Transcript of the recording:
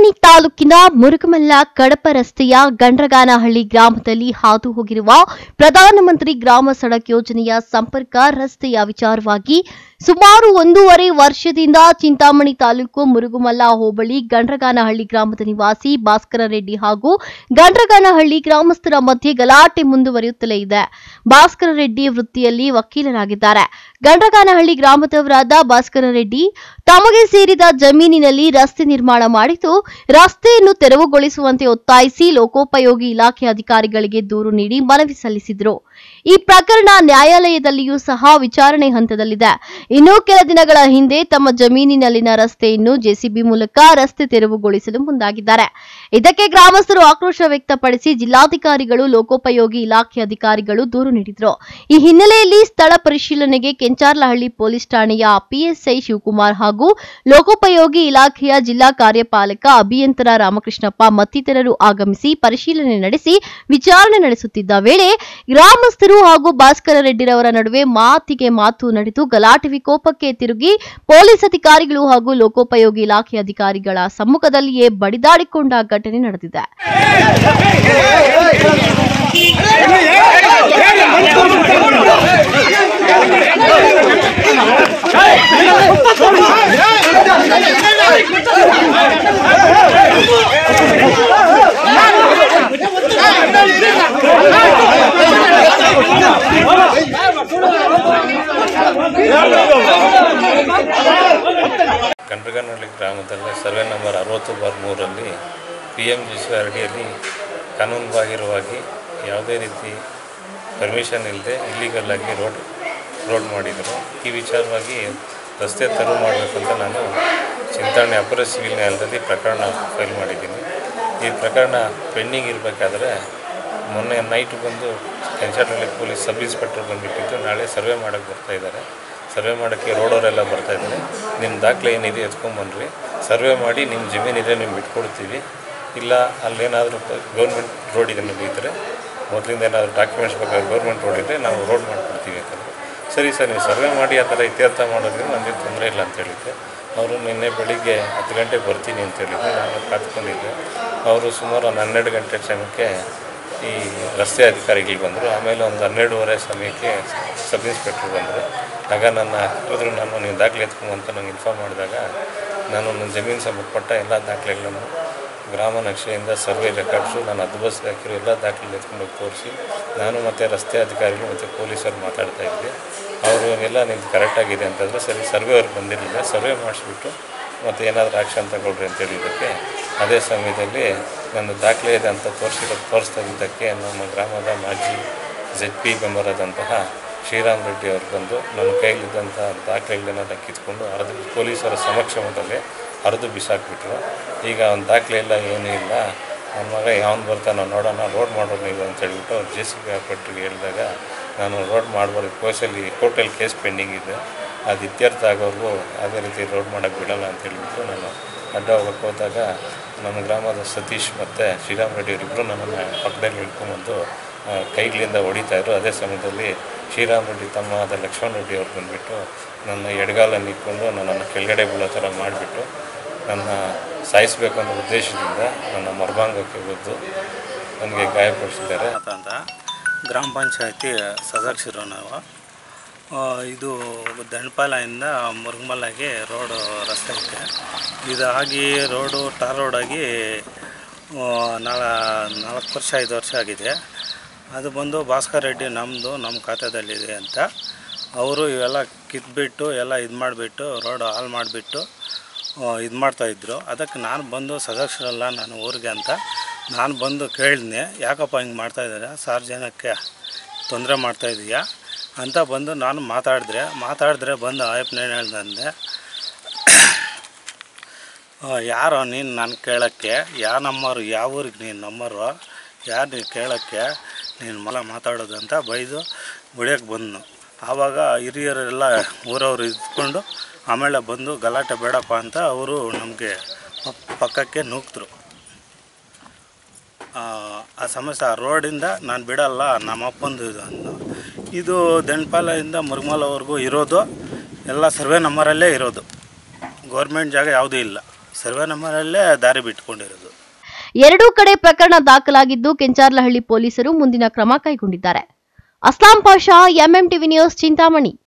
ಚಿಂತಾಮಣಿ ತಾಲೂಕಿನ ಮುರುಗಮಲ್ಲ ಕಡಪ ರಸ್ತೆಯ ಗಂಡ್ರಗಾನಹಳ್ಳಿ ಗ್ರಾಮದಲ್ಲಿ ಹಾದು ಹೋಗಿರುವ ಪ್ರಧಾನಮಂತ್ರಿ ಗ್ರಾಮ ಸಡಕ್ ಯೋಜನೆಯ ಸಂಪರ್ಕ ರಸ್ತೆಯ ವಿಚಾರವಾಗಿ ಸುಮಾರು ಒಂದೂವರೆ ವರ್ಷದಿಂದ ಚಿಂತಾಮಣಿ ತಾಲೂಕು ಮುರುಗುಮಲ್ಲ ಹೋಬಳಿ ಗಂಡ್ರಗಾನಹಳ್ಳಿ ಗ್ರಾಮದ ನಿವಾಸಿ ಭಾಸ್ಕರ ರೆಡ್ಡಿ ಹಾಗೂ ಗಂಡ್ರಗಾನಹಳ್ಳಿ ಗ್ರಾಮಸ್ಥರ ಮಧ್ಯೆ ಗಲಾಟೆ ಮುಂದುವರಿಯುತ್ತಲೇ ಇದೆ ಭಾಸ್ಕರ ರೆಡ್ಡಿ ವೃತ್ತಿಯಲ್ಲಿ ವಕೀಲರಾಗಿದ್ದಾರೆ ಗಂಡ್ರಗಾನಹಳ್ಳಿ ಗ್ರಾಮದವರಾದ ಭಾಸ್ಕರ ರೆಡ್ಡಿ ತಮಗೆ ಸೇರಿದ ಜಮೀನಿನಲ್ಲಿ ರಸ್ತೆ ನಿರ್ಮಾಣ ಮಾಡಿದ್ದು ರಸ್ತೆಯನ್ನು ತೆರವುಗೊಳಿಸುವಂತೆ ಒತ್ತಾಯಿಸಿ ಲೋಕೋಪಯೋಗಿ ಇಲಾಖೆ ಅಧಿಕಾರಿಗಳಿಗೆ ದೂರು ನೀಡಿ ಮನವಿ ಸಲ್ಲಿಸಿದ್ರು ಈ ಪ್ರಕರಣ ನ್ಯಾಯಾಲಯದಲ್ಲಿಯೂ ಸಹ ವಿಚಾರಣೆ ಹಂತದಲ್ಲಿದೆ ಇನ್ನು ಕೆಲ ದಿನಗಳ ಹಿಂದೆ ತಮ್ಮ ಜಮೀನಿನಲ್ಲಿನ ರಸ್ತೆಯನ್ನು ಜೆಸಿಬಿ ಮೂಲಕ ರಸ್ತೆ ತೆರವುಗೊಳಿಸಲು ಮುಂದಾಗಿದ್ದಾರೆ ಇದಕ್ಕೆ ಗ್ರಾಮಸ್ಥರು ಆಕ್ರೋಶ ವ್ಯಕ್ತಪಡಿಸಿ ಜಿಲ್ಲಾಧಿಕಾರಿಗಳು ಲೋಕೋಪಯೋಗಿ ಇಲಾಖೆ ಅಧಿಕಾರಿಗಳು ದೂರು ನೀಡಿದ್ರು ಈ ಹಿನ್ನೆಲೆಯಲ್ಲಿ ಸ್ಥಳ ಪರಿಶೀಲನೆಗೆ ಕೆಂಚಾರ್ಲಹಳ್ಳಿ ಪೊಲೀಸ್ ಠಾಣೆಯ ಪಿಎಸ್ಐ ಶಿವಕುಮಾರ್ ಹಾಗೂ ಲೋಕೋಪಯೋಗಿ ಇಲಾಖೆಯ ಜಿಲ್ಲಾ ಕಾರ್ಯಪಾಲಕ ಅಭಿಯಂತರ ರಾಮಕೃಷ್ಣಪ್ಪ ಮತ್ತಿತರರು ಆಗಮಿಸಿ ಪರಿಶೀಲನೆ ನಡೆಸಿ ವಿಚಾರಣೆ ನಡೆಸುತ್ತಿದ್ದ ವೇಳೆ ಗ್ರಾಮಸ್ಥರು ಹಾಗೂ ಭಾಸ್ಕರ ರೆಡ್ಡಿರವರ ನಡುವೆ ಮಾತಿಗೆ ಮಾತು ನಡೆದು ಗಲಾಟೆ ವಿಕೋಪಕ್ಕೆ ತಿರುಗಿ ಪೊಲೀಸ್ ಅಧಿಕಾರಿಗಳು ಹಾಗೂ ಲೋಕೋಪಯೋಗಿ ಇಲಾಖೆ ಅಧಿಕಾರಿಗಳ ಸಮ್ಮುಖದಲ್ಲಿಯೇ ಬಡಿದಾಡಿಕೊಂಡ ಘಟನೆ ನಡೆದಿದೆ ಕಂಡ್ರಗನಹಳ್ಳಿ ಗ್ರಾಮದಲ್ಲಿ ಸರ್ವೆ ನಂಬರ್ ಅರವತ್ತು ಬಾರ್ ಮೂರಲ್ಲಿ ಪಿ ಎಮ್ ಜಿ ಸಿ ಅಡಿಯಲ್ಲಿ ಕಾನೂನುಬಾಹಿರವಾಗಿ ಯಾವುದೇ ರೀತಿ ಪರ್ಮಿಷನ್ ಇಲ್ಲದೆ ಇಲ್ಲಿಗಲ್ ಆಗಿ ರೋಡ್ ರೋಡ್ ಮಾಡಿದರು ಈ ವಿಚಾರವಾಗಿ ರಸ್ತೆ ತೆರವು ಮಾಡಬೇಕಂತ ನಾನು ಚಿಂತಾಮಣಿ ಅಪರ ಸಿವಿಲ್ ನ್ಯಾಯಾಲಯದಲ್ಲಿ ಪ್ರಕರಣ ಫೈಲ್ ಮಾಡಿದ್ದೀನಿ ಈ ಪ್ರಕರಣ ಪೆಂಡಿಂಗ್ ಇರಬೇಕಾದ್ರೆ ಮೊನ್ನೆ ನೈಟ್ ಬಂದು ಕೆಂಚಾಟಹಳ್ಳಿ ಪೊಲೀಸ್ ಸಬ್ ಇನ್ಸ್ಪೆಕ್ಟರ್ ಬಂದುಬಿಟ್ಟಿದ್ದು ನಾಳೆ ಸರ್ವೆ ಮಾಡೋಕ್ಕೆ ಬರ್ತಾ ಇದ್ದಾರೆ ಸರ್ವೆ ಮಾಡೋಕ್ಕೆ ರೋಡವರೆಲ್ಲ ಬರ್ತಾ ಇದ್ದಾರೆ ನಿಮ್ಮ ದಾಖಲೆ ಏನಿದೆ ಎತ್ಕೊಂಬನ್ರಿ ಸರ್ವೆ ಮಾಡಿ ನಿಮ್ಮ ಜಮೀನಿದೆ ನೀವು ಬಿಟ್ಕೊಡ್ತೀವಿ ಇಲ್ಲ ಅಲ್ಲೇನಾದರೂ ಗೌರ್ಮೆಂಟ್ ರೋಡ್ ಇದೆ ನಡೀತಾರೆ ಮೊದಲಿಂದ ಏನಾದರೂ ಡಾಕ್ಯುಮೆಂಟ್ಸ್ ಬೇಕಾದ್ರೆ ಗೌರ್ಮೆಂಟ್ ರೋಡ್ ಇದ್ದರೆ ನಾವು ರೋಡ್ ಮಾಡ್ಕೊಡ್ತೀವಿ ಅಂತಂದರೆ ಸರಿ ಸರ್ ನೀವು ಸರ್ವೆ ಮಾಡಿ ಆ ಥರ ಇತ್ಯರ್ಥ ಮಾಡೋದ್ರಿಂದ ನಮಗೆ ತೊಂದರೆ ಇಲ್ಲ ಅಂತ ಹೇಳಿದ್ದೆ ಅವರು ನಿನ್ನೆ ಬೆಳಿಗ್ಗೆ ಹತ್ತು ಗಂಟೆಗೆ ಬರ್ತೀನಿ ಅಂತ ಹೇಳಿದ್ದೆ ನಾನು ಕಾತ್ಕೊಂಡಿದ್ದೆ ಅವರು ಸುಮಾರು ಒಂದು ಹನ್ನೆರಡು ಗಂಟೆ ಸಮಯಕ್ಕೆ ಈ ರಸ್ತೆ ಅಧಿಕಾರಿಗಳು ಬಂದರು ಆಮೇಲೆ ಒಂದು ಹನ್ನೆರಡೂವರೆ ಸಮಯಕ್ಕೆ ಸಬ್ ಇನ್ಸ್ಪೆಕ್ಟ್ರ್ ಬಂದರು ಆಗ ನನ್ನ ಕರೆದ್ರು ನಾನು ನೀವು ದಾಖಲೆ ಎತ್ಕೊಂಬಂತ ನಂಗೆ ಇನ್ಫಾರ್ಮ್ ಮಾಡಿದಾಗ ನಾನು ನನ್ನ ಜಮೀನು ಸಂಬಂಧಪಟ್ಟ ಎಲ್ಲ ದಾಖಲೆಗಳನ್ನು ಗ್ರಾಮ ನಕ್ಷೆಯಿಂದ ಸರ್ವೆ ರೆಕಾರ್ಡ್ಸು ನಾನು ಅದ್ಬಸ್ ಹಾಕಿರೋ ಎಲ್ಲ ದಾಖಲೆ ಎತ್ಕೊಂಡೋಗಿ ತೋರಿಸಿ ನಾನು ಮತ್ತು ರಸ್ತೆ ಅಧಿಕಾರಿಗಳು ಮತ್ತು ಪೊಲೀಸರು ಮಾತಾಡ್ತಾ ಇದ್ದೆ ಅವರು ಎಲ್ಲ ನಿಮ್ದು ಕರೆಕ್ಟಾಗಿದೆ ಅಂತಂದರೆ ಸರಿ ಸರ್ವೆ ಅವ್ರಿಗೆ ಬಂದಿರಲಿಲ್ಲ ಸರ್ವೆ ಮಾಡಿಸ್ಬಿಟ್ಟು ಮತ್ತು ಏನಾದರೂ ಆ್ಯಕ್ಷನ್ ತಗೊಳ್ರಿ ಅಂತ ಹೇಳಿದ್ದಕ್ಕೆ ಅದೇ ಸಮಯದಲ್ಲಿ ನನ್ನ ದಾಖಲೆ ಇದೆ ಅಂತ ತೋರಿಸಿರೋ ತೋರಿಸ್ತಾ ಇದ್ದಕ್ಕೆ ನಮ್ಮ ಗ್ರಾಮದ ಮಾಜಿ ಜೆಡ್ ಪಿ ಮೆಂಬರ್ ಆದಂತಹ ಶ್ರೀರಾಮ್ ರೆಡ್ಡಿ ಅವರು ಬಂದು ನನ್ನ ಕೈಲಿದ್ದಂಥ ದಾಖಲೆಗಳನ್ನೆಲ್ಲ ಕಿತ್ಕೊಂಡು ಹರಿದು ಪೊಲೀಸರ ಸಮಕ್ಷಮದಲ್ಲಿ ಹರಿದು ಬಿಸಾಕ್ಬಿಟ್ರು ಈಗ ಅವ್ನ ದಾಖಲೆ ಇಲ್ಲ ಏನೂ ಇಲ್ಲ ನನ್ನ ಮಗ ಯಾವನು ಬರ್ತಾನೋ ನೋಡೋಣ ರೋಡ್ ಮಾಡೋರು ನೀವು ಅಂತ ಹೇಳ್ಬಿಟ್ಟು ಅವ್ರು ಜೆ ಸಿ ಬಿ ಹಾಕ್ಬಿಟ್ರಿಗೆ ಹೇಳಿದಾಗ ನಾನು ರೋಡ್ ಮಾಡ್ಬೋದು ಕೋರ್ಸಲ್ಲಿ ಕೋರ್ಟಲ್ಲಿ ಕೇಸ್ ಪೆಂಡಿಂಗ್ ಇದೆ ಅದು ಇತ್ಯರ್ಥ ಆಗೋವರೆಗೂ ಯಾವುದೇ ರೀತಿ ರೋಡ್ ಮಾಡೋಕ್ಕೆ ಬಿಡಲ್ಲ ಅಂತ ಹೇಳಿಬಿಟ್ಟು ನಾನು ಅಡ್ಡ ಹೋಗಕ್ಕೆ ಹೋದಾಗ ನಮ್ಮ ಗ್ರಾಮದ ಸತೀಶ್ ಮತ್ತು ಶ್ರೀರಾಮ್ ರೆಡ್ಡಿ ಅವರಿಬ್ಬರು ನನ್ನನ್ನು ಪಕ್ಕದಲ್ಲಿ ಹಿಡ್ಕೊಂಬಂದು ಆ, ಕೈಗಳಿಂದ ಹೊಡಿತಾಯಿದ್ರು ಅದೇ ಸಮಯದಲ್ಲಿ ಶ್ರೀರಾಮ್ ರೆಡ್ಡಿ ತಮ್ಮ ಆದ ಲಕ್ಷ್ಮಣ ರೆಡ್ಡಿ ಅವ್ರು ಬಂದುಬಿಟ್ಟು ನನ್ನ ಎಡಗಾಲನ್ನು ಇಟ್ಕೊಂಡು ನನ್ನನ್ನು ಕೆಳಗಡೆ ಬೀಳೋ ಥರ ಮಾಡಿಬಿಟ್ಟು ನನ್ನ ಸಾಯಿಸಬೇಕು ಅನ್ನೋ ಉದ್ದೇಶದಿಂದ ನನ್ನ ಮರ್ಭಾಂಗಕ್ಕೆ ಬಿದ್ದು ನನಗೆ ಗಾಯಪಡಿಸಿದ್ದಾರೆ ಅಂತ ಅಂತ ಗ್ರಾಮ ಪಂಚಾಯತಿ ಸದಸ್ಯರು ನಾವು ಆ, ಇದು ದಂಡಪಾಲದಿಂದ ಮುರುಗಮಲ್ಲಾಗಿ ರೋಡು ರಸ್ತೆ ಐತೆ ಇದಾಗಿ ರೋಡು ಟಾರ್ ರೋಡಾಗಿ ನಾಳ ನಾಲ್ಕು ವರ್ಷ ಐದು ವರ್ಷ ಆಗಿದೆ ಅದು ಬಂದು ಭಾಸ್ಕರ್ ರೆಡ್ಡಿ ನಮ್ಮದು ನಮ್ಮ ಖಾತೆದಲ್ಲಿದೆ ಅಂತ ಅವರು ಇವೆಲ್ಲ ಕಿತ್ಬಿಟ್ಟು ಎಲ್ಲ ಇದು ಮಾಡಿಬಿಟ್ಟು ರೋಡು ಹಾಳು ಮಾಡಿಬಿಟ್ಟು ಇದು ಮಾಡ್ತಾಯಿದ್ರು ಅದಕ್ಕೆ ನಾನು ಬಂದು ಸದಸ್ಯರಲ್ಲ ನಾನು ಊರಿಗೆ ಅಂತ ನಾನು ಬಂದು ಕೇಳಿದ್ನೆ ಯಾಕಪ್ಪ ಹಿಂಗೆ ಮಾಡ್ತಾಯಿದ್ದಾರೆ ಸಾರ್ವಜನಿಕಕ್ಕೆ ತೊಂದರೆ ಮಾಡ್ತಾಯಿದೀಯಾ ಅಂತ ಬಂದು ನಾನು ಮಾತಾಡಿದ್ರೆ ಮಾತಾಡಿದ್ರೆ ಬಂದು ಆಯಪ್ಪನೇನು ಹೇಳ್ದಂದೆ ಯಾರೋ ನೀನು ನಾನು ಕೇಳೋಕ್ಕೆ ಯಾವ ನಮ್ಮರು ಯಾವ ಊರಿಗೆ ನೀನು ನಮ್ಮರು ಯಾರು ನೀನು ಕೇಳೋಕ್ಕೆ ನೀನು ಮಲ ಮಾತಾಡೋದು ಅಂತ ಬೈದು ಬಿಡಿಯೋಕ್ಕೆ ಬಂದನು ಆವಾಗ ಹಿರಿಯರೆಲ್ಲ ಊರವರು ಇದ್ಕೊಂಡು ಆಮೇಲೆ ಬಂದು ಗಲಾಟೆ ಬೇಡಪ್ಪ ಅಂತ ಅವರು ನಮಗೆ ಪಕ್ಕಕ್ಕೆ ನೂಕ್ತರು ಆ ಆ ಸಮಸ್ಯೆ ಆ ರೋಡಿಂದ ನಾನು ಬಿಡಲ್ಲ ನಮ್ಮ ಅಪ್ಪಂದು ಇದು ಅಂದು ಇದು ದಂಡಪಾಲದಿಂದ ಮುರುಗಮಲವರೆಗೂ ಇರೋದು ಎಲ್ಲ ಸರ್ವೆ ನಂಬರಲ್ಲೇ ಇರೋದು ಗೌರ್ಮೆಂಟ್ ಜಾಗ ಯಾವುದೂ ಇಲ್ಲ ಸರ್ವೆ ನಂಬರಲ್ಲೇ ದಾರಿ ಬಿಟ್ಕೊಂಡಿರೋದು ಎರಡೂ ಕಡೆ ಪ್ರಕರಣ ದಾಖಲಾಗಿದ್ದು ಕೆಂಚಾರ್ಲಹಳ್ಳಿ ಪೊಲೀಸರು ಮುಂದಿನ ಕ್ರಮ ಕೈಗೊಂಡಿದ್ದಾರೆ Aslam Pasha MM TV news Chintamani